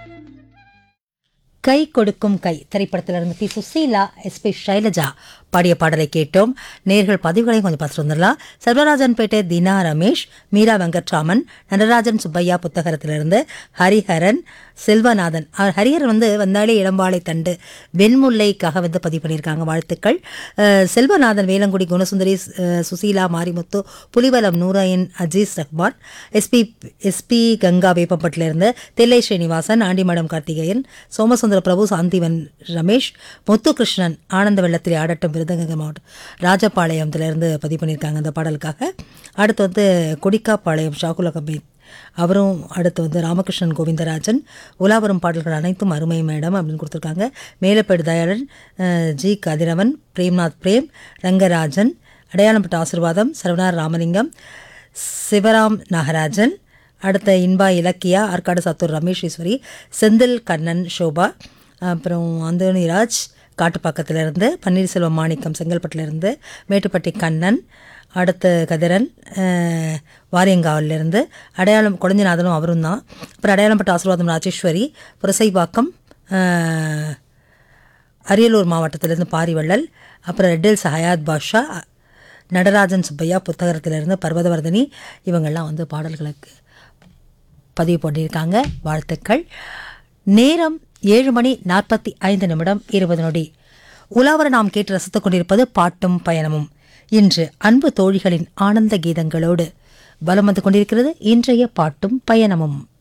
கை கொடுக்கும் கை திரைப்படத்திலிருந்து B Susheela SP Shailaja பாடிய பாடலை கேட்டோம் நேர்கள் பதிவுகளையும் கொஞ்சம் பார்த்துட்டு வந்துடலாம் சர்வராஜன்பேட்டை தினா ரமேஷ் மீரா வெங்கட்ராமன் நடராஜன் சுப்பையா புத்தகத்திலிருந்து ஹரிஹரன் செல்வநாதன் அவர் ஹரிஹரன் வந்து வந்தாலே இளம்பாலை தண்டு வெண்முல்லைக்காக வந்து பதிவு பண்ணியிருக்காங்க வாழ்த்துக்கள் அஹ், செல்வநாதன் வேலங்குடி குணசுந்தரி அஹ், சுசீலா மாரிமுத்து புலிவலம் நூராயன் அஜீஸ் ரஹ்மான் எஸ்பி எஸ்பி கங்கா வேப்பப்பட்டிலிருந்து தில்லை ஸ்ரீனிவாசன் ஆண்டிமடம் கார்த்திகேயன் சோமசுந்தர பிரபு சாந்திவன் ரமேஷ் முத்துகிருஷ்ணன் ஆனந்த வெள்ளத்தில் ஆடட்டும் விருதுநகர் மாவட்டம் ராஜபாளையத்திலிருந்து பதிவு பண்ணியிருக்காங்க அந்த பாடலுக்காக அடுத்து வந்து கொடிக்காப்பாளையம் ஷாகுல கபீர் அவரும் அடுத்து வந்து ராமகிருஷ்ணன் கோவிந்தராஜன் உலாவரும் பாடல்கள் அனைத்தும் அருமை மேடம் அப்படின்னு கொடுத்துருக்காங்க மேலப்பேடு தயாளன் அஹ், ஜி கதிரவன் பிரேம்நாத் பிரேம் ரங்கராஜன் அடையாளப்பட்ட ஆசிர்வாதம் சரவணார் ராமலிங்கம் சிவராம் நாகராஜன் அடுத்த இன்பா இலக்கியா ஆற்காடு சாத்தூர் ரமேஷ் ஈஸ்வரி செந்தில் கண்ணன் சோபா அப்புறம் அந்தோனிராஜ் காட்டுப்பாக்கத்திலிருந்து பன்னீர்செல்வம் மாணிக்கம் செங்கல்பட்டிலிருந்து மேட்டுப்பட்டி கண்ணன் அடுத்து கதிரன் அஹ், வாரியங்காவிலிருந்து அடையாளம் கொடஞ்சிநாதனும் அவரும் தான் அப்புறம் அடையாளப்பட்ட ஆசீர்வாதம் ராஜேஸ்வரி புரசைவாக்கம் அஹ், அரியலூர் மாவட்டத்திலிருந்து பாரிவள்ளல் அப்புறம் ரெட்டில்ஸ் ஹயாத் பாஷா நடராஜன் சுப்பையா புத்தகத்திலிருந்து பர்வதவர்தினி இவங்கெல்லாம் வந்து பாடல்களுக்கு பதிவு பண்ணியிருக்காங்க வாழ்த்துக்கள் நேரம் ஏழு மணி நாற்பத்தி ஐந்து நிமிடம் இருபது நொடி உலாவர நாம் கேட்டு ரசித்துக் கொண்டிருப்பது பாட்டும் பயணமும் இன்று அன்பு தோழிகளின் ஆனந்த கீதங்களோடு வலம் வந்து கொண்டிருக்கிறது இன்றைய பாட்டும் பயணமும்